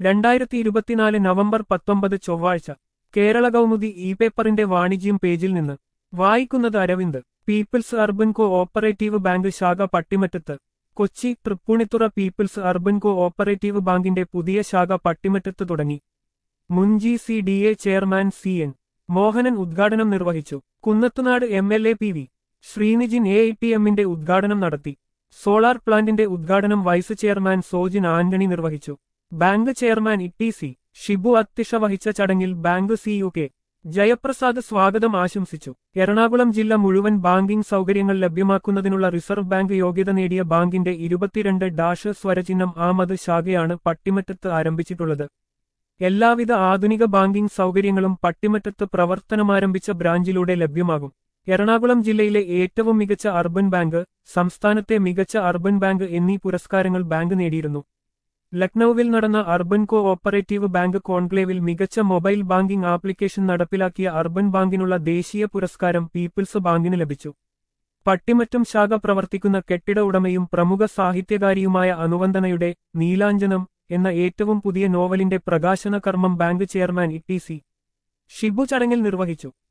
രണ്ടായിരത്തി ഇരുപത്തിനാല് നവംബർ പത്തൊമ്പത് ചൊവ്വാഴ്ച കേരള കൗമുദി ഇ പേപ്പറിന്റെ വാണിജ്യം പേജിൽ നിന്ന് വായിക്കുന്നത് Aravind people's urban cooperative bank ശാഖ പട്ടിമറ്റത്ത് Kochi Thrippunithura people's urban cooperative ബാങ്കിന്റെ പുതിയ ശാഖ പട്ടിമറ്റത്ത് തുടങ്ങി മുൻ G C D A chairman C N Mohanan ഉദ്ഘാടനം നിർവഹിച്ചു Kunnathunad M L A P V Sreenijin A I T എമ്മിന്റെ ഉദ്ഘാടനം നടത്തി സോളാർ പ്ലാന്റിന്റെ ഉദ്ഘാടനം വൈസ് ചെയർമാൻ സോജിൻ ആന്റണി നിർവഹിച്ചു bank chairman E C Shibu അധ്യക്ഷ വഹിച്ച ചടങ്ങിൽ bank C U K Jayaprasad സ്വാഗതം ആശംസിച്ചു എറണാകുളം ജില്ല മുഴുവൻ ബാങ്കിംഗ് സൗകര്യങ്ങൾ ലഭ്യമാക്കുന്നതിനുള്ള റിസർവ് ബാങ്ക് യോഗ്യത നേടിയ ബാങ്കിന്റെ ഇരുപത്തിരണ്ട് ഡാഷ് സ്വരചിഹ്നം ആമത് ശാഖയാണ് പട്ടിമറ്റത്ത് ആരംഭിച്ചിട്ടുള്ളത് എല്ലാവിധ ആധുനിക ബാങ്കിംഗ് സൗകര്യങ്ങളും പട്ടിമറ്റത്ത് പ്രവർത്തനമാരംഭിച്ച ബ്രാഞ്ചിലൂടെ ലഭ്യമാകും എറണാകുളം ജില്ലയിലെ ഏറ്റവും മികച്ച അർബൻ ബാങ്ക് സംസ്ഥാനത്തെ മികച്ച അർബൻ ബാങ്ക് എന്നീ പുരസ്കാരങ്ങൾ ബാങ്ക് നേടിയിരുന്നു ലക്നൌവിൽ നടന്ന അർബൻ കോ ഓപ്പറേറ്റീവ് ബാങ്ക് കോൺക്ലേവിൽ മികച്ച മൊബൈൽ ബാങ്കിംഗ് ആപ്ലിക്കേഷൻ നടപ്പിലാക്കിയ അർബൻ ബാങ്കിനുള്ള ദേശീയ പുരസ്കാരം പീപ്പിൾസ് ബാങ്കിന് ലഭിച്ചു പട്ടിമറ്റം ശാഖ പ്രവർത്തിക്കുന്ന കെട്ടിട ഉടമയും പ്രമുഖ സാഹിത്യകാരിയുമായ അനുവന്ദനയുടെ നീലാഞ്ജനം എന്ന ഏറ്റവും പുതിയ നോവലിന്റെ പ്രകാശന കർമ്മം bank chairman E T C Shibu ചടങ്ങിൽ നിർവഹിച്ചു